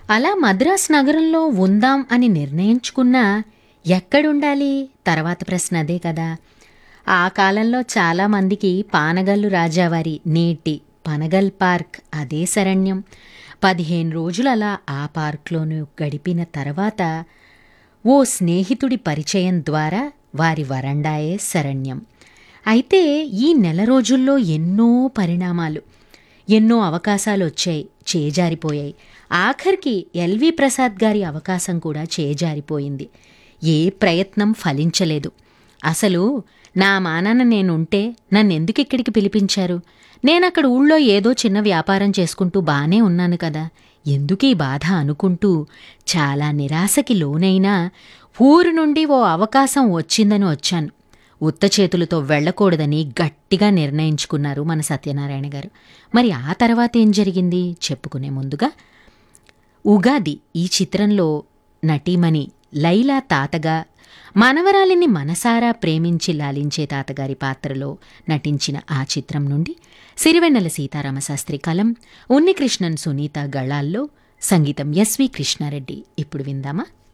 అలా మద్రాస్ నగరంలో ఉందాం అని నిర్ణయించుకున్నా ఎక్కడుండాలి తర్వాత ప్రశ్న అదే కదా ఆ కాలంలో చాలామందికి పానగల్లు రాజావారి నేటి పనగల్ పార్క్ అదే శరణ్యం పదిహేను రోజులు అలా ఆ పార్క్లోనూ గడిపిన తర్వాత ఓ స్నేహితుడి పరిచయం ద్వారా వారి వరండాయే శరణ్యం అయితే ఈ నెల రోజుల్లో ఎన్నో పరిణామాలు ఎన్నో అవకాశాలు వచ్చాయి చేజారిపోయాయి ఆఖరికి ఎల్వి ప్రసాద్ గారి అవకాశం కూడా చేజారిపోయింది ఏ ప్రయత్నం ఫలించలేదు అసలు నా మానాన నేనుంటే నన్నెందుకు ఇక్కడికి పిలిపించారు నేనక్కడ ఊళ్ళో ఏదో చిన్న వ్యాపారం చేసుకుంటూ బానే ఉన్నాను కదా ఎందుకు ఈ బాధ అనుకుంటూ చాలా నిరాశకి లోనైనా ఊరు నుండి ఓ అవకాశం వచ్చిందని వచ్చాను ఉత్త చేతులతో వెళ్ళకూడదని గట్టిగా నిర్ణయించుకున్నారు మన సత్యనారాయణ గారు మరి ఆ తర్వాత ఏం జరిగింది చెప్పుకునే ముందుగా ఉగాది ఈ చిత్రంలో నటీమణి లైలా తాతగా మనవరాలిని మనసారా ప్రేమించి లాలించే తాతగారి పాత్రలో నటించిన ఆ చిత్రం నుండి సిరివెన్నెల సీతారామశాస్త్రి కలం ఉన్నికృష్ణన్ సునీత గళాల్లో సంగీతం ఎస్వి కృష్ణారెడ్డి ఇప్పుడు విందామా